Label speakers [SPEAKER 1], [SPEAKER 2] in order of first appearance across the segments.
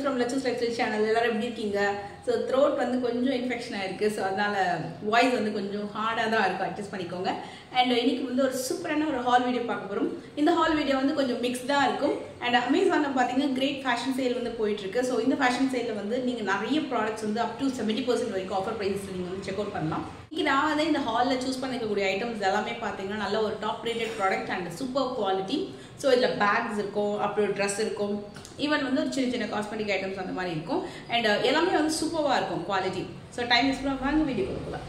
[SPEAKER 1] from லெச்சஸ் lecture channel எல்லாரும் எப்படி இருக்கீங்க ஸோ த்ரோட் வந்து கொஞ்சம் இன்ஃபெக்ஷன் ஆயிருக்கு ஸோ அதனால வாய்ஸ் வந்து கொஞ்சம் ஹார்டாக தான் இருக்கும் அட்ஜஸ்ட் பண்ணிக்கோங்க அண்ட் இன்னைக்கு வந்து ஒரு சூப்பரான ஒரு ஹால் வீடியோ பார்க்க போகிறோம் இந்த ஹால் வீடியோ வந்து கொஞ்சம் மிக்ஸ்டாக இருக்கும் அண்ட் அமேசானில் பார்த்தீங்கன்னா கிரேட் ஃபேஷன் சேல் வந்து போயிட்டு இருக்கு ஸோ இந்த ஃபேஷன் சேலில் வந்து நீங்கள் நிறைய ப்ராடக்ட்ஸ் வந்து அப் டு செவன்ட்டி பர்சன்ட் வரைக்கும் ஆஃபர் ப்ரைஸில் நீங்கள் வந்து செக் அவுட் பண்ணலாம் இன்னைக்கு நான் வந்து இந்த ஹாலில் சூஸ் பண்ணிக்கக்கூடிய ஐட்டம்ஸ் எல்லாமே பார்த்தீங்கன்னா நல்ல ஒரு top rated product and super quality so இதில் பேக்ஸ் இருக்கும் அப்புறம் ட்ரெஸ் இருக்கும் ஈவன் வந்து ஒரு சின்ன சின்ன காஸ்மெட்டிக் ஐட்டம்ஸ் அந்த மாதிரி இருக்கும் அண்ட் எல்லாமே வந்து சூப்பராக இருக்கும் குவாலிட்டி ஸோ டைம் மிஸ் பண்ண வாங்க வீடியோ கொடுக்கலாம்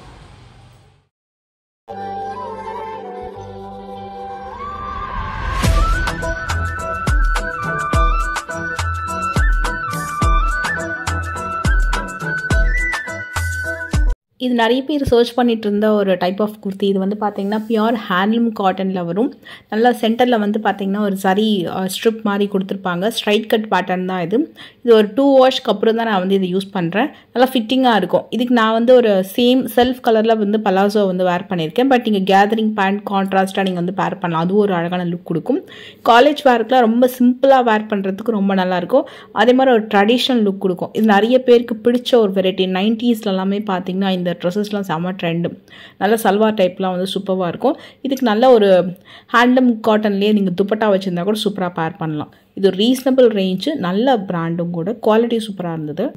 [SPEAKER 2] இது நிறைய பேர் சர்ச் பண்ணிட்டு இருந்த ஒரு டைப் ஆஃப் குர்த்தி இது வந்து பார்த்தீங்கன்னா பியூர் ஹேண்ட்லூம் காட்டனில் வரும் நல்லா சென்டரில் வந்து பார்த்தீங்கன்னா ஒரு சரி ஸ்ட்ரிப் மாதிரி கொடுத்துருப்பாங்க ஸ்ட்ரைட் கட் பேட்டர்ன் தான் இது இது ஒரு டூ வாஷ்க்கு அப்புறம் தான் நான் வந்து இதை யூஸ் பண்ணுறேன் நல்லா ஃபிட்டிங்காக இருக்கும் இதுக்கு நான் வந்து ஒரு சேம் செல்ஃப் கலரில் வந்து பலாசோ வந்து வேர் பண்ணியிருக்கேன் பட் நீங்கள் கேதரிங் பேண்ட் கான்ட்ராஸ்ட்டாக நீங்கள் வந்து பேர் பண்ணலாம் அதுவும் ஒரு அழகான லுக் கொடுக்கும் காலேஜ் வேர்க்குலாம் ரொம்ப சிம்பிளாக வேர் பண்ணுறதுக்கு ரொம்ப நல்லாயிருக்கும் அதே மாதிரி ஒரு ட்ரெடிஷ்னல் லுக் கொடுக்கும் இது நிறைய பேருக்கு பிடிச்ச ஒரு வெரைட்டி நைன்ட்டீஸ்ல எல்லாமே பார்த்தீங்கன்னா இந்த ட்ரெஸ்ஸஸ்லாம் செம்ம ட்ரெண்டு நல்ல சல்வார் டைப்லாம் வந்து சூப்பராக இருக்கும் இதுக்கு நல்ல ஒரு ஹேண்ட்லூம் காட்டன்லேயே நீங்கள் துப்பட்டா வச்சுருந்தா கூட சூப்பராக பேர் பண்ணலாம் இது ரீசனபிள் ரேஞ்சு நல்ல பிராண்டும் கூட குவாலிட்டி சூப்பராக இருந்தது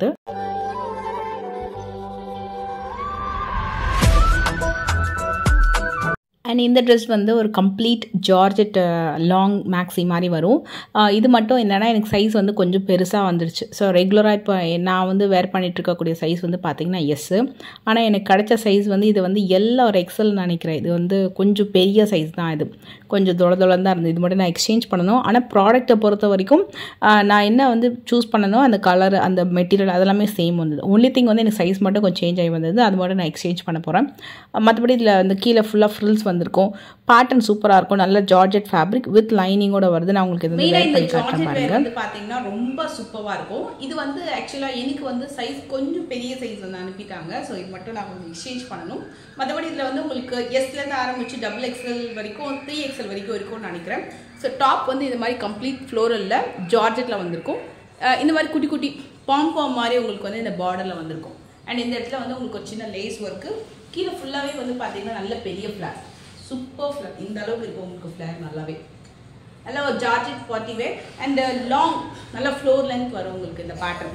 [SPEAKER 2] அண்ட் இந்த ட்ரெஸ் வந்து ஒரு கம்ப்ளீட் ஜார்ஜெட் லாங் மேக்ஸி மாதிரி வரும் இது மட்டும் என்னென்னா எனக்கு சைஸ் வந்து கொஞ்சம் பெருசாக வந்துருச்சு ஸோ ரெகுலராக இப்போ நான் வந்து வேர் பண்ணிட்டு இருக்கக்கூடிய சைஸ் வந்து பார்த்திங்கன்னா எஸ்ஸு ஆனால் எனக்கு கிடைச்ச சைஸ் வந்து இது வந்து எல்லா ஒரு எக்ஸல் நினைக்கிறேன் இது வந்து கொஞ்சம் பெரிய சைஸ் தான் இது கொஞ்சம் தொலை தொலைன்னு தான் இருந்தது இது மட்டும் நான் எக்ஸ்சேஞ்ச் பண்ணணும் ஆனால் ப்ராடக்ட்டை பொறுத்த வரைக்கும் நான் என்ன வந்து சூஸ் பண்ணணும் அந்த கலர் அந்த மெட்டீரியல் அதெல்லாமே சேம் வந்தது ஒன்லி திங் வந்து எனக்கு சைஸ் மட்டும் கொஞ்சம் சேஞ்ச் ஆகி வந்தது அது மட்டும் நான் எக்ஸ்சேஞ்ச் பண்ண போகிறேன் மற்றபடி இதில் அந்த கீழே ஃபுல்லாக ஃப்ரில்ஸ் வந்திருக்கும் பேட்டர்ன் சூப்பராக இருக்கும் நல்ல ஜார்ஜெட் ஃபேப்ரிக் வித் லைனிங்கோட வருது நான் உங்களுக்கு இது
[SPEAKER 1] மெயினாக இந்த
[SPEAKER 2] பண்ணி காட்டுறேன்
[SPEAKER 1] ஜார்ஜெட் வேர்
[SPEAKER 2] பாருங்க
[SPEAKER 1] வந்து பார்த்தீங்கன்னா ரொம்ப சூப்பராக இருக்கும் இது வந்து ஆக்சுவலாக எனக்கு வந்து சைஸ் கொஞ்சம் பெரிய சைஸ் வந்து அனுப்பிட்டாங்க ஸோ இது மட்டும் நான் கொஞ்சம் எக்ஸ்சேஞ்ச் பண்ணணும் மற்றபடி இதில் வந்து உங்களுக்கு எஸ்லேருந்து ஆரம்பிச்சு டபுள் எக்ஸ்எல் வரைக்கும் த்ரீ எக்ஸ்எல் வரைக்கும் இருக்கும்னு நினைக்கிறேன் ஸோ டாப் வந்து இந்த மாதிரி கம்ப்ளீட் ஃப்ளோரலில் ஜார்ஜெட்டில் வந்திருக்கும் அஹ் இந்த மாதிரி குட்டி குட்டி பாம்பாம் மாதிரி உங்களுக்கு வந்து இந்த பார்டரில் வந்திருக்கும் அண்ட் இந்த இடத்துல வந்து உங்களுக்கு ஒரு சின்ன லேஸ் ஒர்க்கு கீழே ஃபுல்லாகவே வந்து பார்த்தீங்கன்னா நல்ல பெரிய ஃப்ளார் சூப்பர் ஃப்ளார் இந்த அளவுக்கு இருக்கும் உங்களுக்கு ஃப்ளார் நல்லாவே நல்ல ஒரு georgette party wear and long நல்ல ஃப்ளோர் லென்த் வரும் உங்களுக்கு இந்த பேட்டர்ன்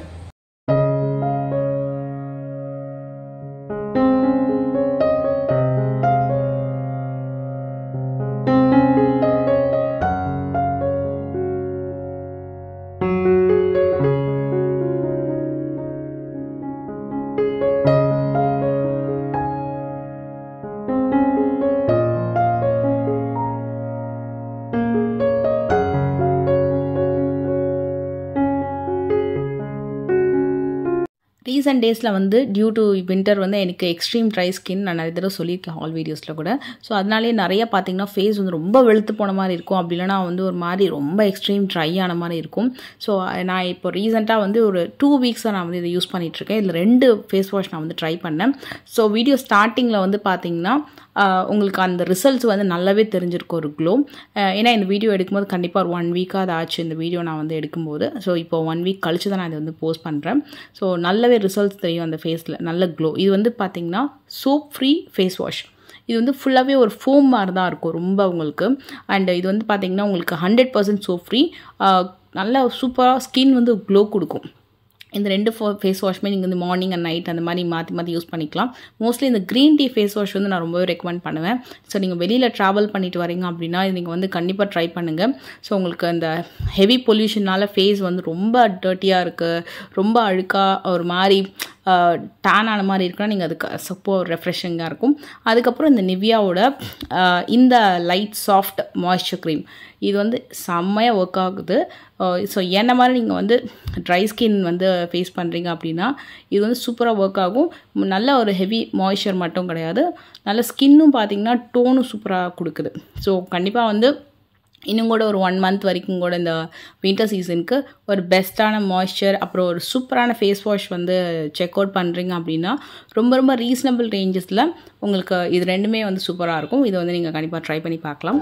[SPEAKER 2] ரீசெண்ட் டேஸில் வந்து டியூ டு வின்டர் வந்து எனக்கு எக்ஸ்ட்ரீம் ட்ரை ஸ்கின் நான் நிறைய தடவை சொல்லியிருக்கேன் ஆல் வீடியோஸில் கூட ஸோ அதனாலே நிறைய பார்த்தீங்கன்னா ஃபேஸ் வந்து ரொம்ப வெளுத்து போன மாதிரி இருக்கும் அப்படி இல்லைனா வந்து ஒரு மாதிரி ரொம்ப எக்ஸ்ட்ரீம் ட்ரை ஆன மாதிரி இருக்கும் ஸோ நான் இப்போ ரீசெண்டாக வந்து ஒரு டூ வீக்ஸாக நான் வந்து இதை யூஸ் பண்ணிகிட்ருக்கேன் இதில் ரெண்டு ஃபேஸ் வாஷ் நான் வந்து ட்ரை பண்ணேன் ஸோ வீடியோ ஸ்டார்டிங்கில் வந்து பார்த்தீங்கன்னா உங்களுக்கு அந்த ரிசல்ட்ஸ் வந்து நல்லாவே தெரிஞ்சிருக்கும் ஒரு க்ளோ ஏன்னா இந்த வீடியோ எடுக்கும்போது கண்டிப்பாக ஒரு ஒன் வீக்காக அது ஆச்சு இந்த வீடியோ நான் வந்து எடுக்கும்போது ஸோ இப்போ ஒன் வீக் கழிச்சு தான் நான் இதை வந்து போஸ்ட் பண்ணுறேன் ஸோ நல்லாவே ரிசல்ட்ஸ் தெரியும் அந்த ஃபேஸில் நல்ல க்ளோ இது வந்து பார்த்திங்கன்னா சோப் ஃப்ரீ ஃபேஸ் வாஷ் இது வந்து ஃபுல்லாகவே ஒரு ஃபோம் மாதிரி தான் இருக்கும் ரொம்ப உங்களுக்கு அண்ட் இது வந்து பார்த்திங்கன்னா உங்களுக்கு ஹண்ட்ரட் பர்சன்ட் சோப் ஃப்ரீ நல்லா சூப்பராக ஸ்கின் வந்து க்ளோ கொடுக்கும் இந்த ரெண்டு ஃபோ ஃபேஸ் வாஷுமே நீங்கள் வந்து மார்னிங் அண்ட் நைட் அந்த மாதிரி மாற்றி மாற்றி யூஸ் பண்ணிக்கலாம் மோஸ்ட்லி இந்த க்ரீன் டீ ஃபேஸ் வாஷ் வந்து நான் ரொம்பவே ரெக்கமெண்ட் பண்ணுவேன் ஸோ நீங்கள் வெளியில் ட்ராவல் பண்ணிட்டு வரீங்க அப்படின்னா இது நீங்கள் வந்து கண்டிப்பாக ட்ரை பண்ணுங்கள் ஸோ உங்களுக்கு அந்த ஹெவி பொல்யூஷனால் ஃபேஸ் வந்து ரொம்ப டர்ட்டியாக இருக்குது ரொம்ப அழுக்காக ஒரு மாதிரி டேன் ஆன மாதிரி இருக்குன்னா நீங்கள் அதுக்கு சப்போ ரெஃப்ரெஷிங்காக இருக்கும் அதுக்கப்புறம் இந்த நிவ்யாவோட இந்த லைட் சாஃப்ட் மாய்ஸ்சர் க்ரீம் இது வந்து செம்மையாக ஒர்க் ஆகுது ஸோ என்ன மாதிரி நீங்கள் வந்து ட்ரை ஸ்கின் வந்து ஃபேஸ் பண்ணுறீங்க அப்படின்னா இது வந்து சூப்பராக ஒர்க் ஆகும் நல்ல ஒரு ஹெவி மாய்ஸ்சர் மட்டும் கிடையாது நல்ல ஸ்கின்னும் பார்த்தீங்கன்னா டோனும் சூப்பராக கொடுக்குது ஸோ கண்டிப்பாக வந்து இன்னும் கூட ஒரு ஒன் மந்த் வரைக்கும் கூட இந்த வின்டர் சீசனுக்கு ஒரு பெஸ்ட்டான மாய்ஸ்சர் அப்புறம் ஒரு சூப்பரான ஃபேஸ் வாஷ் வந்து செக் அவுட் பண்ணுறீங்க அப்படின்னா ரொம்ப ரொம்ப ரீசனபிள் ரேஞ்சஸில் உங்களுக்கு இது ரெண்டுமே வந்து சூப்பராக இருக்கும் இதை வந்து நீங்கள் கண்டிப்பாக ட்ரை பண்ணி பார்க்கலாம்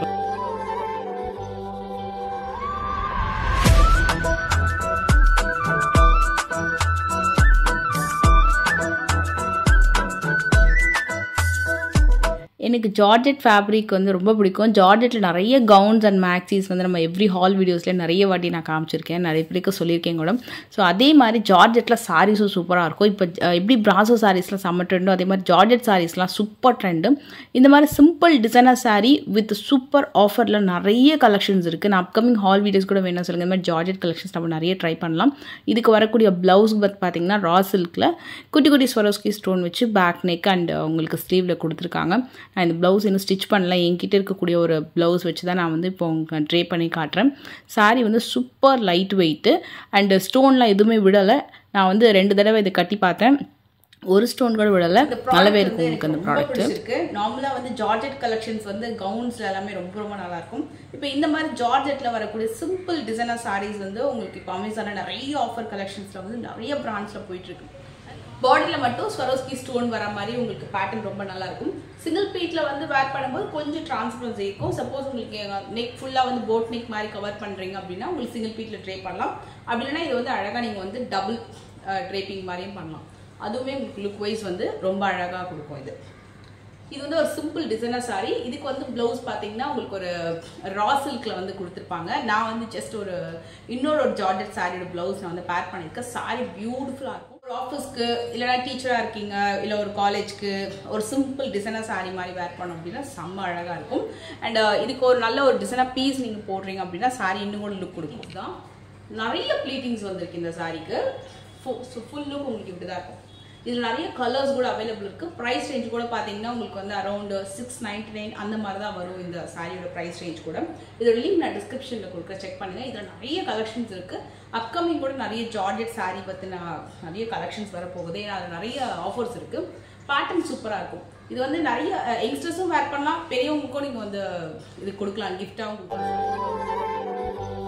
[SPEAKER 2] எனக்கு ஜார்ஜெட் ஃபேப்ரிக் வந்து ரொம்ப பிடிக்கும் ஜார்ஜெட்டில் நிறைய கவுன்ஸ் அண்ட் மேக்ஸிஸ் வந்து நம்ம எவ்ரி ஹால் வீடியோஸில் நிறைய வாட்டி நான் காமிச்சிருக்கேன் நிறைய பேருக்கு சொல்லியிருக்கேன் கூட ஸோ அதே மாதிரி ஜார்ஜெட்டில் சாரீஸும் சூப்பராக இருக்கும் இப்போ அஹ், எப்படி பிராசோ சாரீஸ்லாம் செம்ம ட்ரெண்டோ அதே மாதிரி ஜார்ஜெட் சாரீஸ்லாம் சூப்பர் ட்ரெண்டு இந்த மாதிரி simple designer saree with super ஆஃபரில் நிறைய கலெக்ஷன்ஸ் இருக்குது நான் அப்கமிங் ஹால் வீடியோஸ் கூட வேணும் சொல்லுங்கள் இந்த மாதிரி ஜார்ஜெட் கலெக்ஷன்ஸ் நம்ம நிறைய ட்ரை பண்ணலாம் இதுக்கு வரக்கூடிய ப்ளவுஸ் பத் பார்த்தீங்கன்னா ரா சில்கில் குட்டி குட்டி ஸ்வரோஸ்கி ஸ்டோன் வச்சு பேக் நெக் அண்ட் உங்களுக்கு ஸ்லீவில் கொடுத்துருக்காங்க நான் இந்த ப்ளவுஸ் இன்னும் ஸ்டிச் பண்ணல என்கிட்ட இருக்கக்கூடிய ஒரு ப்ளவுஸ் வச்சு தான் நான் வந்து இப்போ உங்களுக்கு ட்ரே பண்ணி காட்டுறேன் saree வந்து சூப்பர் லைட் வெயிட்டு அண்டு ஸ்டோன்லாம் எதுவுமே விடலை நான் வந்து ரெண்டு தடவை இதை கட்டி பார்த்தேன் ஒரு ஸ்டோன் கூட விடலை
[SPEAKER 1] இந்த product
[SPEAKER 2] நல்லாவே
[SPEAKER 1] வந்து
[SPEAKER 2] இருக்கும்
[SPEAKER 1] எனக்கு
[SPEAKER 2] உங்களுக்கு அந்த
[SPEAKER 1] ரொம்ப
[SPEAKER 2] ப்ராடக்ட்
[SPEAKER 1] பிடிச்சிருக்கு நார்மலா வந்து ஜார்ஜெட் கலெக்ஷன்ஸ் வந்து கவுன்ஸ்ல எல்லாமே ரொம்ப ரொம்ப நல்லா இருக்கும் இப்போ இந்த மாதிரி ஜார்ஜெட்ல வரக்கூடிய சிம்பிள் டிசைனர் sarees வந்து உங்களுக்கு இப்போ அமேசான்ல நிறைய ஆஃபர் கலெக்ஷன்ஸ்ல வந்து நிறைய பிராண்ட்ஸ்ல போயிட்டு இருக்கு பாடியில மட்டும் ஸ்வரோஸ்கி ஸ்டோன் வர மாதிரி உங்களுக்கு பேட்டர்ன் ரொம்ப நல்லா இருக்கும் சிங்கிள் பீட்ல வந்து வேர் பண்ணும்போது கொஞ்சம் டிரான்ஸ்பரன்சி இருக்கும் சப்போஸ் உங்களுக்கு நெக் ஃபுல்லா வந்து போட் நெக் மாதிரி கவர் பண்றீங்க அப்படின்னா உங்களுக்கு சிங்கிள் பீட்ல ட்ரே பண்ணலாம் அப்படி இல்லைன்னா இது வந்து அழகா நீங்க வந்து டபுள் ட்ரேப்பிங் மாதிரியும் பண்ணலாம் அதுவுமே உங்களுக்கு லுக் வைஸ் வந்து ரொம்ப அழகா கொடுக்கும் இது இது வந்து ஒரு சிம்பிள் டிசைனர் saree இதுக்கு வந்து ப்ளவுஸ் பார்த்தீங்கன்னா உங்களுக்கு ஒரு ரா சில்க்ல வந்து கொடுத்துருப்பாங்க நான் வந்து ஜஸ்ட் ஒரு இன்னொரு ஒரு ஜார்ஜெட் சாரியோட ப்ளவுஸ் நான் வந்து பேர் பண்ணியிருக்கேன் saree பியூட்டிஃபுல்லாக இருக்கும் ஒரு ஆஃபீஸ்க்கு இல்லைனா டீச்சராக இருக்கீங்க இல்லை ஒரு காலேஜ்க்கு ஒரு சிம்பிள் டிசைனர் saree மாதிரி வேர் பண்ணோம் அப்படின்னா செம்ம அழகாக இருக்கும் அண்ட் இதுக்கு ஒரு நல்ல ஒரு டிசைனர் பீஸ் நீங்கள் போடுறீங்க அப்படின்னா saree இன்னும் கூட லுக் கொடுக்கும் தான் நிறைய ப்ளீட்டிங்ஸ் வந்திருக்கு இந்த சாரிக்கு ஃபுல் லுக் உங்களுக்கு இப்படி தான் இருக்கும் இதில் நிறைய கலர்ஸ் கூட அவைலபிள் இருக்கு ப்ரைஸ் ரேஞ்ச் கூட பார்த்தீங்கன்னா உங்களுக்கு வந்து அரௌண்ட் சிக்ஸ் நைன்டி நைன் அந்த மாதிரி தான் வரும் இந்த சாரியோட ப்ரைஸ் ரேஞ்ச் கூட இதோட லிங்க் நான் டிஸ்கிரிப்ஷனில் கொடுக்க செக் பண்ணுங்க இதில் நிறைய கலெக்ஷன்ஸ் இருக்கு அப்கமிங் கூட நிறைய ஜார்ஜெட் சாரி பற்றின நிறைய கலெக்ஷன்ஸ் வர போகுது ஏன்னா அது நிறைய ஆஃபர்ஸ் இருக்கு பேட்டர்ன் சூப்பராக இருக்கும் இது வந்து நிறைய யங்ஸ்டர்ஸும் வேர் பண்ணலாம் பெரியவங்களுக்கும் நீங்கள் வந்து இது கொடுக்கலாம் கிஃப்டாகவும் கொடுக்கலாம்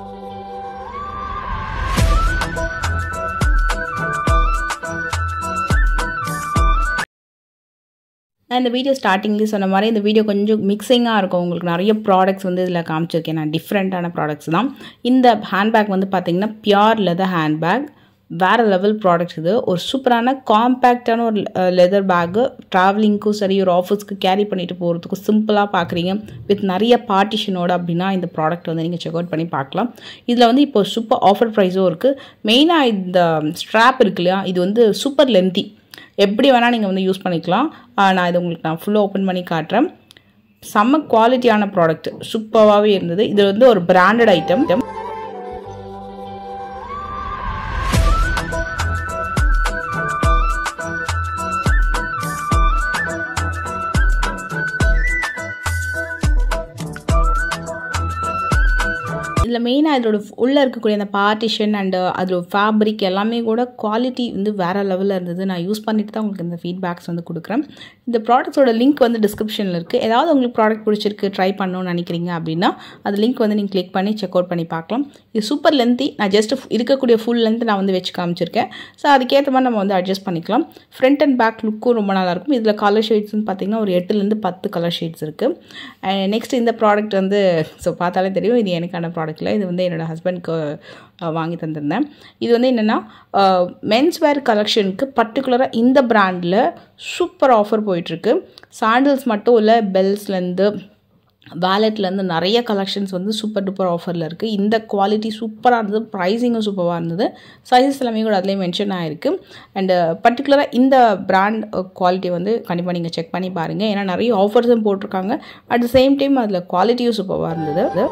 [SPEAKER 2] நான் இந்த வீடியோ ஸ்டார்டிங்லேயே சொன்ன மாதிரி இந்த வீடியோ கொஞ்சம் மிக்சிங்காக இருக்கும் உங்களுக்கு நிறைய ப்ராடக்ட்ஸ் வந்து இதில் காமிச்சிருக்கேன் நான் டிஃப்ரெண்ட்டான ப்ராடக்ட்ஸ் தான் இந்த ஹேண்ட்பேக் வந்து பார்த்தீங்கன்னா பியூர் லெதர் ஹேண்ட்பேக் வேறு லெவல் ப்ராடக்ட்ஸ் இது ஒரு சூப்பரான காம்பேக்டான ஒரு லெதர் பேக்கு ட்ராவலிங்க்கும் சரி ஒரு ஆஃபீஸ்க்கு கேரி பண்ணிட்டு போகிறதுக்கும் சிம்பிளாக பார்க்குறீங்க வித் நிறைய பார்ட்டிஷனோட அப்படின்னா இந்த ப்ராடக்ட் வந்து நீங்கள் செக் அவுட் பண்ணி பார்க்கலாம் இதில் வந்து இப்போ சூப்பர் ஆஃபர் ப்ரைஸும் இருக்குது மெயினாக இந்த ஸ்ட்ராப் இருக்கு இல்லையா இது வந்து சூப்பர் லென்த்தி எப்படி வேணால் நீங்கள் வந்து யூஸ் பண்ணிக்கலாம் ஆஹ் நான் இது உங்களுக்கு நான் ஃபுல்லாக ஓப்பன் பண்ணி காட்டுறேன் செம்ம குவாலிட்டியான ப்ராடக்ட் சூப்பராகவே இருந்தது இது வந்து ஒரு பிராண்டட் ஐட்டம் இதில் மெயினாக இதோட உள்ளே இருக்கக்கூடிய அந்த பார்ட்டிஷன் அண்டு அதோட ஃபேப்ரிக் எல்லாமே கூட குவாலிட்டி வந்து வேறு லெவலில் இருந்தது நான் யூஸ் பண்ணிட்டு தான் உங்களுக்கு இந்த ஃபீட்பேக்ஸ் வந்து கொடுக்குறேன் இந்த ப்ராடக்ட்ஸோட லிங்க் வந்து டிஸ்கிரிப்ஷனில் இருக்குது ஏதாவது உங்களுக்கு ப்ராடக்ட் பிடிச்சிருக்கு ட்ரை பண்ணணும்னு நினைக்கிறீங்க அப்படின்னா அது லிங்க் வந்து நீங்கள் கிளிக் பண்ணி செக் அவுட் பண்ணி பார்க்கலாம் இது சூப்பர் லென்த்தி நான் ஜஸ்ட் இருக்கக்கூடிய ஃபுல் லென்த் நான் வந்து வச்சு காமிச்சிருக்கேன் ஸோ அதுக்கேற்ற மாதிரி நம்ம வந்து அட்ஜஸ்ட் பண்ணிக்கலாம் ஃப்ரண்ட் அண்ட் பேக் லுக்கும் ரொம்ப நல்லாயிருக்கும் இதில் கலர் ஷேட்ஸ்னு பார்த்தீங்கன்னா ஒரு எட்டுலேருந்து பத்து கலர் ஷேட்ஸ் இருக்குது நெக்ஸ்ட் இந்த ப்ராடக்ட் வந்து ஸோ பார்த்தாலே தெரியும் இது எனக்கான ப்ராடக்ட்டில் இது வந்து என்னோடய ஹஸ்பண்ட்க்கு வாங்கி தந்திருந்தேன் இது வந்து என்னென்னா மென்ஸ் வேர் கலெக்ஷனுக்கு பர்டிகுலராக இந்த பிராண்டில் சூப்பர் ஆஃபர் போயிட்டுருக்கு சாண்டில்ஸ் மட்டும் இல்லை பெல்ஸ்லேருந்து வேலெட்லேருந்து நிறைய கலெக்ஷன்ஸ் வந்து சூப்பர் டூப்பர் ஆஃபரில் இருக்குது இந்த குவாலிட்டி சூப்பராக இருந்தது ப்ரைஸிங்கும் சூப்பராக இருந்தது சைஸஸ் எல்லாமே கூட அதிலே மென்ஷன் ஆகிருக்கு அண்டு பர்டிகுலராக இந்த பிராண்ட் குவாலிட்டி வந்து கண்டிப்பாக நீங்கள் செக் பண்ணி பாருங்கள் ஏன்னா நிறைய ஆஃபர்ஸும் போட்டிருக்காங்க அட் த சேம் டைம் அதில் குவாலிட்டியும் சூப்பராக இருந்தது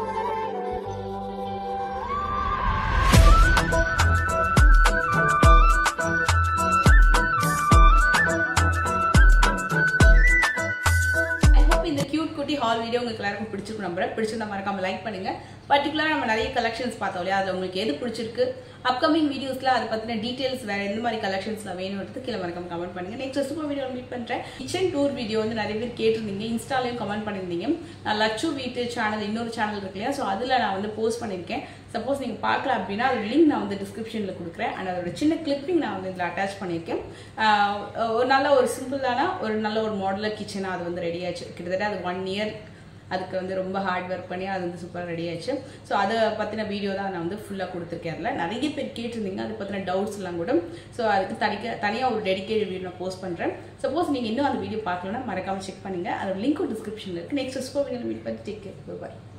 [SPEAKER 1] ஐ ஹோப் இந்த கியூட் குட்டி ஹால் வீடியோ உங்களுக்கு எல்லாருக்கும் பிடிச்சிருக்கும் நம்புறேன் பிடிச்சிருந்தா மறக்காம லைக் பண்ணுங்க பர்டிகுலராக நம்ம நிறைய கலெக்ஷன்ஸ் பார்த்தோம் இல்லையா அதில் உங்களுக்கு எது பிடிச்சிருக்கு அப்கமிங் வீடியோஸ்ல அதை பற்றின டீட்டெயில்ஸ் வேற எந்த மாதிரி கலெக்ஷன்ஸ்ல வேணும்ன்றது கீழே மறக்காம கமெண்ட் பண்ணுங்க நெக்ஸ்ட் சூப்பர் வீடியோ மீட் பண்ணுறேன் கிச்சன் டூர் வீடியோ வந்து நிறைய பேர் கேட்டிருந்தீங்க இன்ஸ்டாலையும் கமெண்ட் பண்ணியிருந்தீங்க நான் லட்சு வீட்டு சேனல் இன்னொரு சேனல் இருக்கு இல்லையா ஸோ அதில் நான் வந்து போஸ்ட் பண்ணியிருக்கேன் சப்போஸ் நீங்கள் பார்க்கல அப்படின்னா அது லிங்க் நான் வந்து டிஸ்கிரிப்ஷனில் கொடுக்குறேன் அண்ட் அதோட சின்ன கிளிப்பிங் நான் வந்து இதில் அட்டாச் பண்ணியிருக்கேன் ஆஹ் ஒரு நல்ல ஒரு சிம்பிளான ஒரு நல்ல ஒரு மாடலர் கிச்சனாக அது வந்து ரெடி ஆச்சு கிட்டத்தட்ட அது ஒன் இயர் அதுக்கு வந்து ரொம்ப ஹார்ட் ஒர்க் பண்ணி அது வந்து சூப்பராக ரெடி ஆயிடுச்சு ஸோ அதை பற்றின வீடியோ தான் நான் வந்து ஃபுல்லாக கொடுத்துருக்கேன் அதில் நிறைய பேர் கேட்டிருந்தீங்க அதை பற்றின டவுட்ஸ் எல்லாம் கூட ஸோ அதுக்கு தனிக்க தனியாக ஒரு டெடிக்கேட் வீடியோ நான் போஸ்ட் பண்ணுறேன் சப்போஸ் நீங்கள் இன்னும் அந்த வீடியோ பார்க்கலன்னா மறக்காமல் செக் பண்ணுங்கள் அதோட லிங்க் டிஸ்கிரிப்ஷனில் இருக்குது நெக்ஸ்ட் ஸ்கோப் மீட் பண்ணி டேக் கேர் பாய்